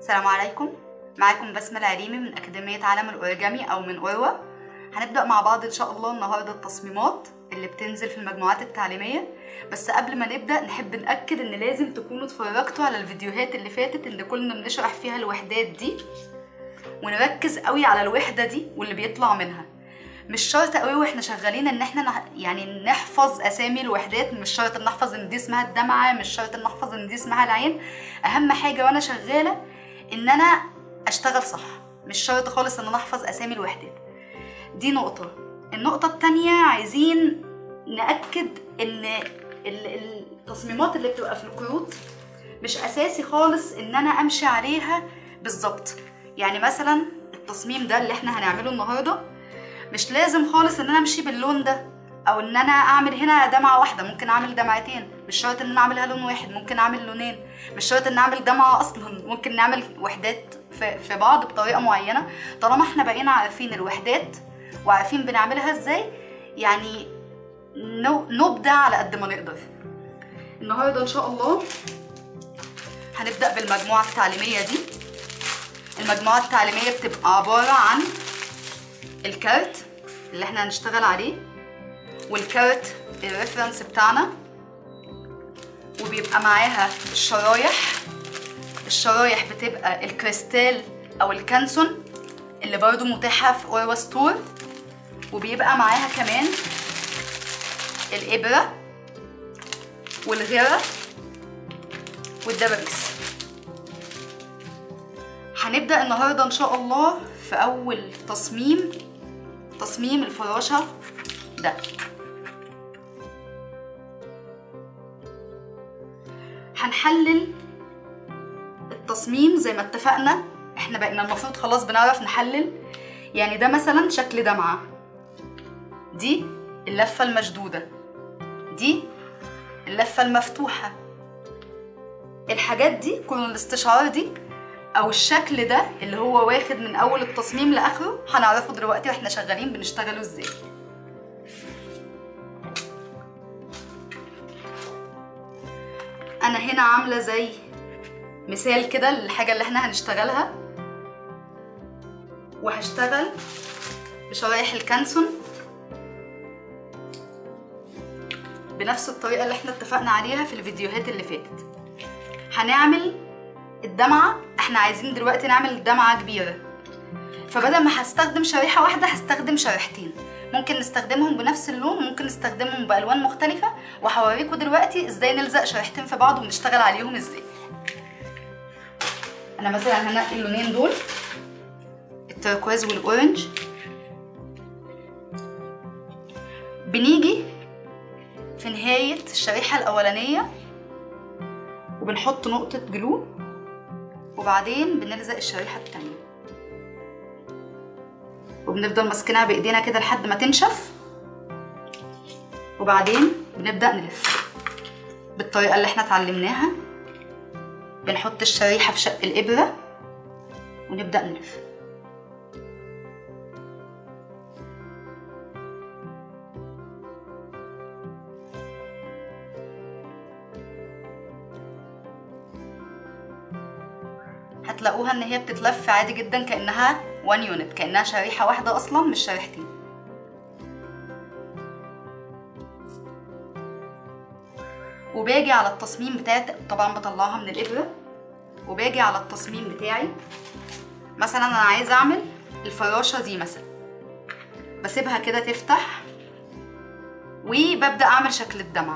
السلام عليكم معاكم بسمة العليمي من أكاديمية عالم الأوريجامي أو من أوروة هنبدأ مع بعض إن شاء الله النهاردة التصميمات اللي بتنزل في المجموعات التعليمية بس قبل ما نبدأ نحب نأكد إن لازم تكونوا اتفرجتوا على الفيديوهات اللي فاتت اللي كنا بنشرح فيها الوحدات دي ونركز قوي على الوحدة دي واللي بيطلع منها مش شرط قوي واحنا شغالين ان احنا نح... يعني نحفظ اسامي الوحدات مش شرط ان نحفظ ان دي اسمها الدمعه مش شرط ان نحفظ ان دي اسمها العين اهم حاجه وانا شغاله ان انا اشتغل صح مش شرط خالص ان انا احفظ اسامي الوحدات دي نقطه النقطه التانية عايزين ناكد ان ال- التصميمات اللي بتبقى في الكروت مش اساسي خالص ان انا امشي عليها بالظبط يعني مثلا التصميم ده اللي احنا هنعمله النهارده مش لازم خالص ان انا امشي باللون ده او ان انا اعمل هنا دمعه واحده ممكن اعمل دمعتين مش شرط ان انا اعملها لون واحد ممكن اعمل لونين مش شرط ان اعمل دمعه اصلا ممكن نعمل وحدات في, في بعض بطريقه معينه طالما احنا بقينا عارفين الوحدات وعارفين بنعملها ازاي يعني نو- نبدع على قد ما نقدر النهارده ان شاء الله هنبدا بالمجموعه التعليميه دي المجموعه التعليميه بتبقى عباره عن الكارت اللي احنا هنشتغل عليه والكارت الريفرنس بتاعنا وبيبقى معاها الشرايح الشرايح بتبقى الكريستال او الكانسون اللي برضو متاحة في اوروا ستور وبيبقى معاها كمان الابرة والغيرة والدبابيس هنبدأ النهاردة ان شاء الله في اول تصميم تصميم الفراشة ده هنحلل التصميم زي ما اتفقنا احنا بقينا المفروض خلاص بنعرف نحلل يعني ده مثلا شكل دمعة دي اللفة المشدودة دي اللفة المفتوحة الحاجات دي كل الاستشعار دي او الشكل ده اللي هو واخد من اول التصميم لاخره هنعرفه دلوقتي واحنا شغالين بنشتغله ازاي انا هنا عامله زي مثال كده للحاجه اللي احنا هنشتغلها وهشتغل بشرايح الكانسون بنفس الطريقه اللي احنا اتفقنا عليها في الفيديوهات اللي فاتت هنعمل الدمعة احنا عايزين دلوقتي نعمل دمعة كبيرة فبدل ما هستخدم شريحة واحدة هستخدم شريحتين ممكن نستخدمهم بنفس اللون وممكن نستخدمهم بألوان مختلفة وهوريكم دلوقتي ازاي نلزق شريحتين في بعض ونشتغل عليهم ازاي انا مثلا هنقي اللونين دول التركواز والاورنج بنيجي في نهاية الشريحة الأولانية وبنحط نقطة جلو وبعدين بنلزق الشريحة التانية وبنفضل ماسكينها بايدينا كده لحد ما تنشف وبعدين بنبدأ نلف بالطريقة اللي احنا اتعلمناها بنحط الشريحة في شق الإبرة ونبدأ نلف هتلاقوها ان هي بتتلف عادي جدا كانها وان يونت كانها شريحه واحده اصلا مش شريحتين وباجي على التصميم بتاعي طبعا بطلعها من الابره وباجي على التصميم بتاعي مثلا انا عايزه اعمل الفراشه دي مثلا بسيبها كده تفتح وببدا اعمل شكل الدمعه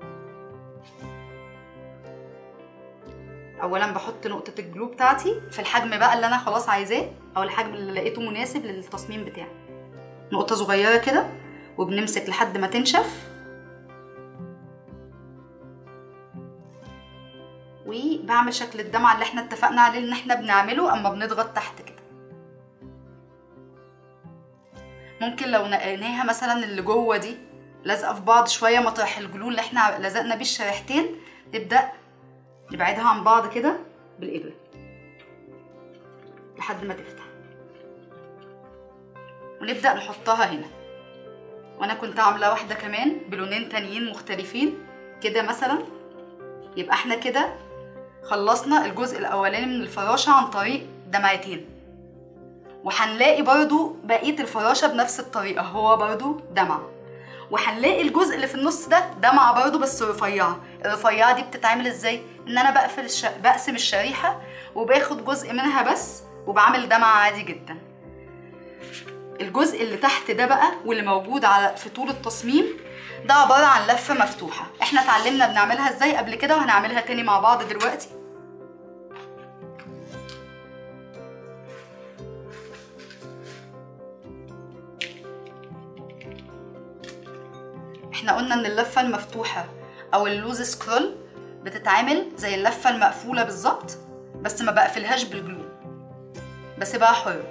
اولا بحط نقطه الجلو بتاعتي في الحجم بقى اللي انا خلاص عايزاه او الحجم اللي لقيته مناسب للتصميم بتاعي نقطه صغيره كده وبنمسك لحد ما تنشف وبعمل شكل الدمعه اللي احنا اتفقنا عليه ان احنا بنعمله اما بنضغط تحت كده ممكن لو نقيناها مثلا اللي جوه دي لازقه في بعض شويه مطرح الجلو اللي احنا لزقنا بيه الشريحتين نبدا نبعدها عن بعض كده بالإبرة لحد ما تفتح ونبدأ نحطها هنا وأنا كنت عاملة واحدة كمان بلونين تانيين مختلفين كده مثلا يبقى احنا كده خلصنا الجزء الاولاني من الفراشه عن طريق دمعتين وهنلاقي برضو بقيه الفراشه بنفس الطريقه هو برضو دمع وهنلاقي الجزء اللي في النص ده دمعه برضو بس رفيعه الرفيعه دي بتتعمل ازاي ان انا بقفل الش... بقسم الشريحه وباخد جزء منها بس وبعمل دمعه عادي جدا الجزء اللي تحت ده بقى واللي موجود على في طول التصميم ده عبارة عن لفة مفتوحة احنا اتعلمنا بنعملها ازاي قبل كده وهنعملها تاني مع بعض دلوقتي احنا قلنا ان اللفة المفتوحة او اللوز سكرول بتتعمل زي اللفة المقفولة بالظبط بس ما بقفلهاش بالجلو بسيبها حرة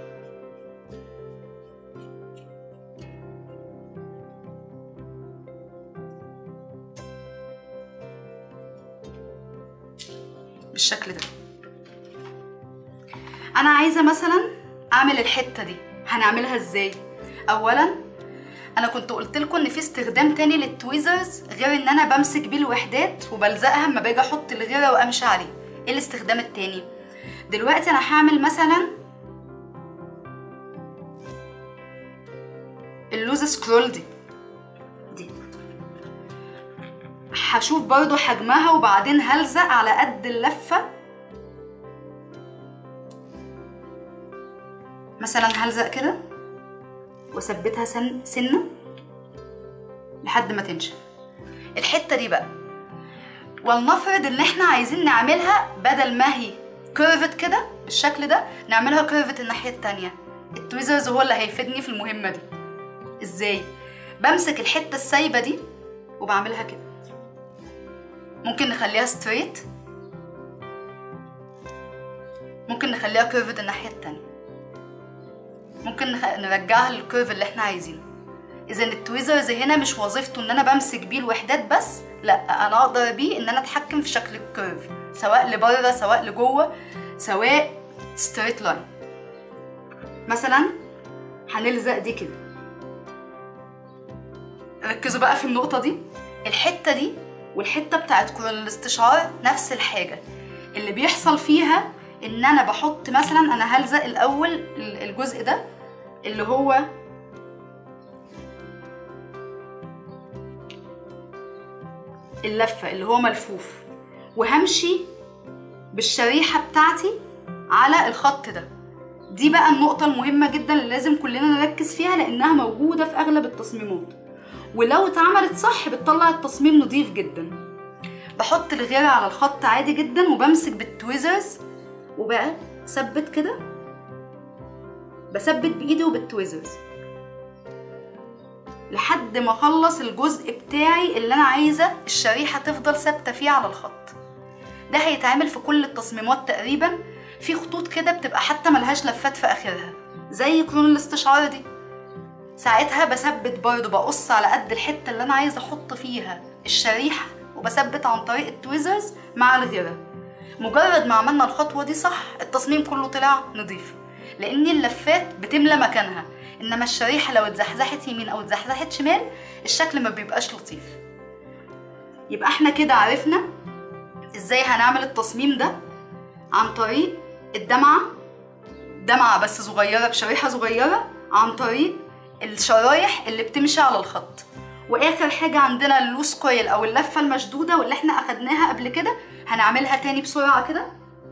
بالشكل ده انا عايزه مثلا اعمل الحته دي هنعملها ازاي اولا انا كنت قلت لكم ان في استخدام تاني للتويزرز غير ان انا بمسك بيه الوحدات وبلزقها اما باجي احط الغيره وامشي عليه ايه الاستخدام التاني دلوقتي انا هعمل مثلا اللوز سكرول دي دي هشوف برضو حجمها وبعدين هلزق على قد اللفة مثلا هلزق كده واثبتها سن سنة لحد ما تنشف الحتة دي بقى ولنفرض ان احنا عايزين نعملها بدل ما هي كيرفت كده بالشكل ده نعملها كيرفت الناحية التانية التويزرز هو اللي هيفيدني في المهمة دي ازاي بمسك الحتة السايبة دي وبعملها كده ممكن نخليها ستريت ممكن نخليها كيرفد الناحية التانية ممكن نخ... نرجعها للكيرف اللي احنا عايزينه اذا التويزرز هنا مش وظيفته ان انا بمسك بيه الوحدات بس لا انا اقدر بيه ان انا اتحكم في شكل الكيرف سواء لبره سواء لجوه سواء ستريت لاين مثلا هنلزق دي كده ركزوا بقى في النقطه دي الحته دي والحته بتاعت كرة الاستشعار نفس الحاجه اللي بيحصل فيها ان انا بحط مثلا انا هلزق الاول الجزء ده اللي هو اللفه اللي هو ملفوف وهمشي بالشريحه بتاعتي على الخط ده دي بقى النقطه المهمه جدا اللي لازم كلنا نركز فيها لانها موجوده في اغلب التصميمات ولو اتعملت صح بتطلع التصميم نظيف جدا بحط الغيرة على الخط عادي جدا وبمسك بالتويزرز وبقى ثبت كده بثبت بايدي وبالتويزرز لحد ما اخلص الجزء بتاعي اللي انا عايزه الشريحه تفضل ثابته فيه على الخط ده هيتعمل في كل التصميمات تقريبا في خطوط كده بتبقى حتى ملهاش لفات في اخرها زي كرون الاستشعار دي ساعتها بثبت برضه بقص على قد الحته اللي انا عايزه احط فيها الشريحه وبثبت عن طريق التويزرز مع الغيره مجرد ما عملنا الخطوه دي صح التصميم كله طلع نظيف لان اللفات بتملى مكانها انما الشريحه لو اتزحزحت يمين او اتزحزحت شمال الشكل ما بيبقاش لطيف يبقى احنا كده عرفنا ازاي هنعمل التصميم ده عن طريق الدمعه دمعه بس صغيره بشريحه صغيره عن طريق الشرايح اللي بتمشي على الخط واخر حاجه عندنا اللوس كويل او اللفه المشدوده واللي احنا اخدناها قبل كده هنعملها تاني بسرعه كده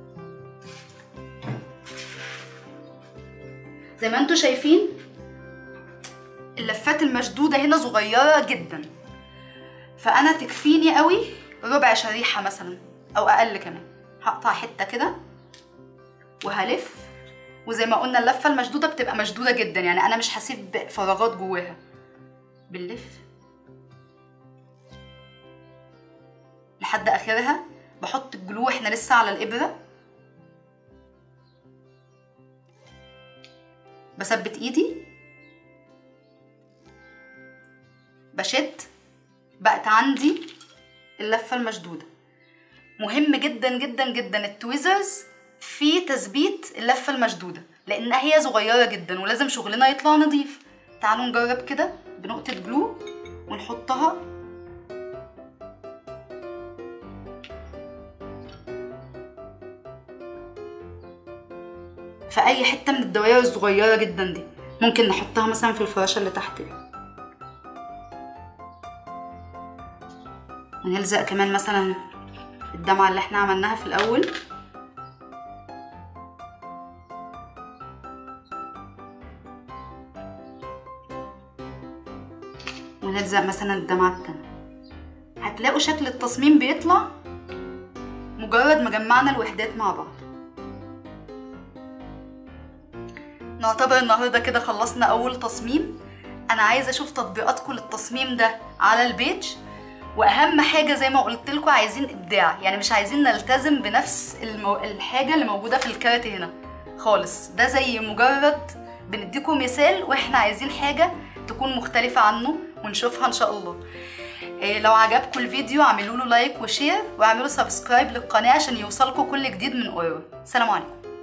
زي ما انتم شايفين اللفات المشدوده هنا صغيره جدا فانا تكفيني قوي ربع شريحه مثلا او اقل كمان هقطع حته كده وهلف وزي ما قلنا اللفه المشدوده بتبقى مشدوده جدا يعني انا مش هسيب فراغات جواها بنلف لحد اخرها بحط الجلو احنا لسه على الابره بثبت ايدي بشد بقت عندي اللفه المشدوده مهم جدا جدا جدا التويزرز في تثبيت اللفه المشدوده لان هي صغيره جدا ولازم شغلنا يطلع نظيف تعالوا نجرب كده بنقطه جلو ونحطها في اي حته من الدوائر الصغيره جدا دي ممكن نحطها مثلا في الفراشه اللي تحت دي ونلزق كمان مثلا الدمعه اللي احنا عملناها في الاول ونلزق مثلا الدمعه التانية هتلاقوا شكل التصميم بيطلع مجرد ما جمعنا الوحدات مع بعض نعتبر النهاردة كده خلصنا أول تصميم أنا عايزة أشوف تطبيقاتكم للتصميم ده على البيج وأهم حاجة زي ما قلت لكم عايزين إبداع يعني مش عايزين نلتزم بنفس المو... الحاجة اللي موجودة في الكارت هنا خالص ده زي مجرد بنديكم مثال وإحنا عايزين حاجة تكون مختلفة عنه ونشوفها إن شاء الله إيه لو عجبكم الفيديو اعملوا له لايك وشير واعملوا سبسكرايب للقناة عشان يوصلكم كل جديد من اورو سلام عليكم